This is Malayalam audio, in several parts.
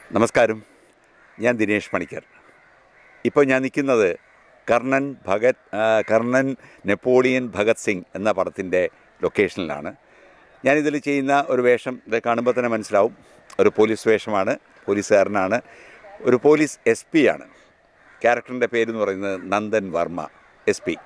നമസ്കാരം ഞാൻ ദിനേഷ് പണിക്കർ ഇപ്പോൾ ഞാൻ നിൽക്കുന്നത് കർണൻ ഭഗത് ആ, കർണൻ നെപ്പോളിയൻ ഭഗത് സിംഗ് എന്ന പടത്തിൻ്റെ ലൊക്കേഷനിലാണ് ഞാനിതിൽ ചെയ്യുന്ന ഒരു വേഷം ഇത് കാണുമ്പോൾ തന്നെ മനസ്സിലാവും ഒരു പോലീസ് വേഷമാണ് പോലീസുകാരനാണ് ഒരു പോലീസ് എസ് പി ആണ് ക്യാരക്ടറിൻ്റെ പേരെന്ന് പറയുന്നത് നന്ദൻ വർമ്മ എസ് പി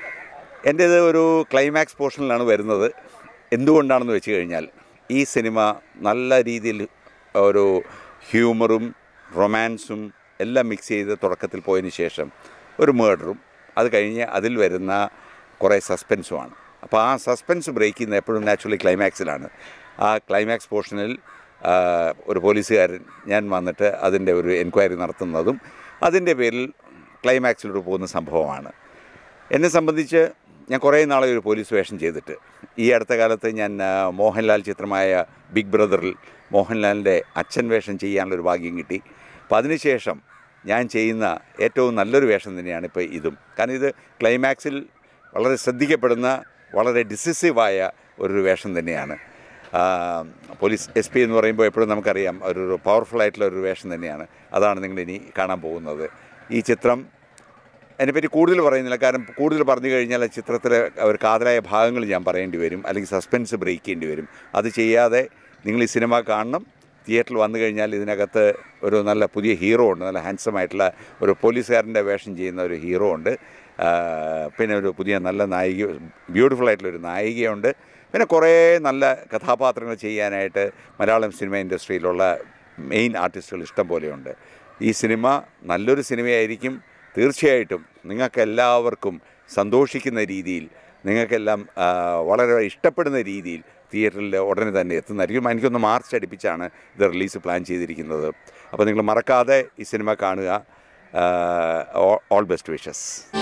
എൻ്റേത് ഒരു ക്ലൈമാക്സ് പോർഷനിലാണ് വരുന്നത് എന്തുകൊണ്ടാണെന്ന് വെച്ച് കഴിഞ്ഞാൽ ഈ സിനിമ നല്ല രീതിയിൽ ഒരു ഹ്യൂമറും റൊമാൻസും എല്ലാം മിക്സ് ചെയ്ത് തുടക്കത്തിൽ പോയതിന് ശേഷം ഒരു മേർഡറും അത് കഴിഞ്ഞ് അതിൽ വരുന്ന കുറേ സസ്പെൻസുമാണ് അപ്പോൾ ആ സസ്പെൻസ് ബ്രേക്ക് ചെയ്യുന്നത് എപ്പോഴും നാച്ചുറലി ക്ലൈമാക്സിലാണ് ആ ക്ലൈമാക്സ് പോർഷനിൽ ആ, ഒരു പോലീസുകാരൻ ഞാൻ വന്നിട്ട് അതിൻ്റെ ഒരു എൻക്വയറി നടത്തുന്നതും അതിൻ്റെ പേരിൽ ക്ലൈമാക്സിലൂടെ പോകുന്ന സംഭവമാണ് എന്നെ സംബന്ധിച്ച് ഞാൻ കുറേ നാളെ ഒരു പോലീസ് വേഷം ചെയ്തിട്ട് ഈ അടുത്ത കാലത്ത് ഞാൻ ആ, മോഹൻലാൽ ചിത്രമായ ബിഗ് ബ്രദറിൽ മോഹൻലാലിൻ്റെ അച്ഛൻ വേഷം ചെയ്യാനുള്ളൊരു ഭാഗ്യം കിട്ടി അപ്പം അതിനുശേഷം ഞാൻ ചെയ്യുന്ന ഏറ്റവും നല്ലൊരു വേഷം തന്നെയാണ് ഇപ്പോൾ ഇതും കാരണം ഇത് ക്ലൈമാക്സിൽ വളരെ ശ്രദ്ധിക്കപ്പെടുന്ന വളരെ ഡിസിസീവായ ഒരു വേഷം തന്നെയാണ് ആ, പോലീസ് എസ് പി എന്ന് പറയുമ്പോൾ എപ്പോഴും നമുക്കറിയാം ഒരു പവർഫുൾ ആയിട്ടുള്ള ഒരു വേഷം തന്നെയാണ് അതാണ് നിങ്ങളിനി കാണാൻ പോകുന്നത് ഈ ചിത്രം അതിനെപ്പറ്റി കൂടുതൽ പറയുന്നില്ല കാരണം കൂടുതൽ പറഞ്ഞു കഴിഞ്ഞാൽ ആ ചിത്രത്തിലെ ഒരു കാതലായ ഭാഗങ്ങൾ ഞാൻ പറയേണ്ടി വരും അല്ലെങ്കിൽ സസ്പെൻസ് ബ്രേക്ക് ചെയ്യേണ്ടി വരും അത് ചെയ്യാതെ നിങ്ങൾ ഈ സിനിമ കാണണം തിയേറ്ററിൽ വന്നു കഴിഞ്ഞാൽ ഇതിനകത്ത് ഒരു നല്ല പുതിയ ഹീറോ ഉണ്ട് നല്ല ഹാൻസം ആയിട്ടുള്ള ഒരു പോലീസുകാരൻ്റെ വേഷം ചെയ്യുന്ന ഒരു ഹീറോ ഉണ്ട് ആ, പിന്നെ ഒരു പുതിയ നല്ല നായിക ബ്യൂട്ടിഫുൾ ആയിട്ടുള്ള ഒരു നായികയുണ്ട് പിന്നെ കുറേ നല്ല കഥാപാത്രങ്ങൾ ചെയ്യാനായിട്ട് മലയാളം സിനിമ ഇൻഡസ്ട്രിയിലുള്ള മെയിൻ ആർട്ടിസ്റ്റുകൾ ഇഷ്ടം പോലെയുണ്ട് ഈ സിനിമ നല്ലൊരു സിനിമയായിരിക്കും തീർച്ചയായിട്ടും നിങ്ങൾക്കെല്ലാവർക്കും സന്തോഷിക്കുന്ന രീതിയിൽ നിങ്ങൾക്കെല്ലാം ആ, വളരെ ഇഷ്ടപ്പെടുന്ന രീതിയിൽ തിയേറ്ററിൽ ഉടനെ തന്നെ എത്തുന്നതായിരിക്കും എനിക്കൊന്ന് മാർച്ച് അടുപ്പിച്ചാണ് ഇത് റിലീസ് പ്ലാൻ ചെയ്തിരിക്കുന്നത് അപ്പോൾ നിങ്ങൾ മറക്കാതെ ഈ സിനിമ കാണുക ഓൾ ബെസ്റ്റ് വിഷസ്